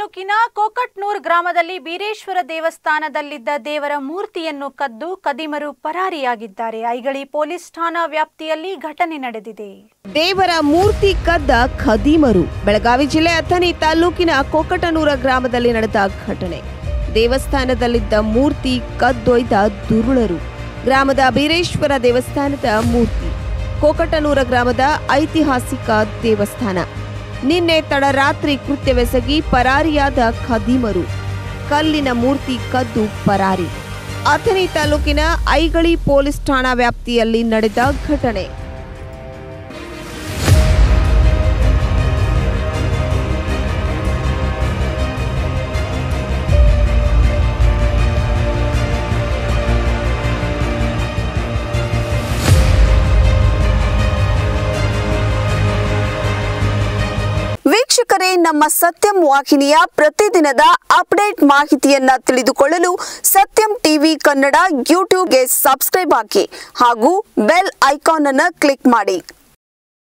ತಾಲೂಕಿನ ಕೋಕಟ್ನೂರ್ ಗ್ರಾಮದಲ್ಲಿ ಬೀರೇಶ್ವರ ದೇವಸ್ಥಾನದಲ್ಲಿದ್ದ ದೇವರ ಮೂರ್ತಿಯನ್ನು ಕದ್ದು ಕದಿಮರು ಪರಾರಿಯಾಗಿದ್ದಾರೆ ಐಗಳಿ ಪೊಲೀಸ್ ಠಾಣಾ ವ್ಯಾಪ್ತಿಯಲ್ಲಿ ಘಟನೆ ನಡೆದಿದೆ ದೇವರ ಮೂರ್ತಿ ಕದ್ದ ಖದೀಮರು ಬೆಳಗಾವಿ ಜಿಲ್ಲೆ ಅಥಣಿ ತಾಲೂಕಿನ ಕೊಕಟನೂರ ಗ್ರಾಮದಲ್ಲಿ ನಡೆದ ಘಟನೆ ದೇವಸ್ಥಾನದಲ್ಲಿದ್ದ ಮೂರ್ತಿ ಕದ್ದೊಯ್ದ ದುರುಳರು ಗ್ರಾಮದ ಬೀರೇಶ್ವರ ದೇವಸ್ಥಾನದ ಮೂರ್ತಿ ಕೋಕಟನೂರ ಗ್ರಾಮದ ಐತಿಹಾಸಿಕ ದೇವಸ್ಥಾನ ನಿನ್ನೆ ತಡರಾತ್ರಿ ಕೃತ್ಯವೆಸಗಿ ಪರಾರಿಯಾದ ಖದೀಮರು ಕಲ್ಲಿನ ಮೂರ್ತಿ ಕದ್ದು ಪರಾರಿ ಅಥಣಿ ತಾಲೂಕಿನ ಐಗಳಿ ಪೊಲೀಸ್ ಠಾಣಾ ವ್ಯಾಪ್ತಿಯಲ್ಲಿ ನಡೆದ ಘಟನೆ ವೀಕ್ಷಕರೇ ನಮ್ಮ ಸತ್ಯಂ ವಾಹಿನಿಯ ಪ್ರತಿದಿನದ ಅಪ್ಡೇಟ್ ಮಾಹಿತಿಯನ್ನ ತಿಳಿದುಕೊಳ್ಳಲು ಸತ್ಯಂ ಟಿವಿ ಕನ್ನಡ ಯೂಟ್ಯೂಬ್ಗೆ ಸಬ್ಸ್ಕ್ರೈಬ್ ಹಾಕಿ ಹಾಗೂ ಬೆಲ್ ಐಕಾನ್ ಅನ್ನು ಕ್ಲಿಕ್ ಮಾಡಿ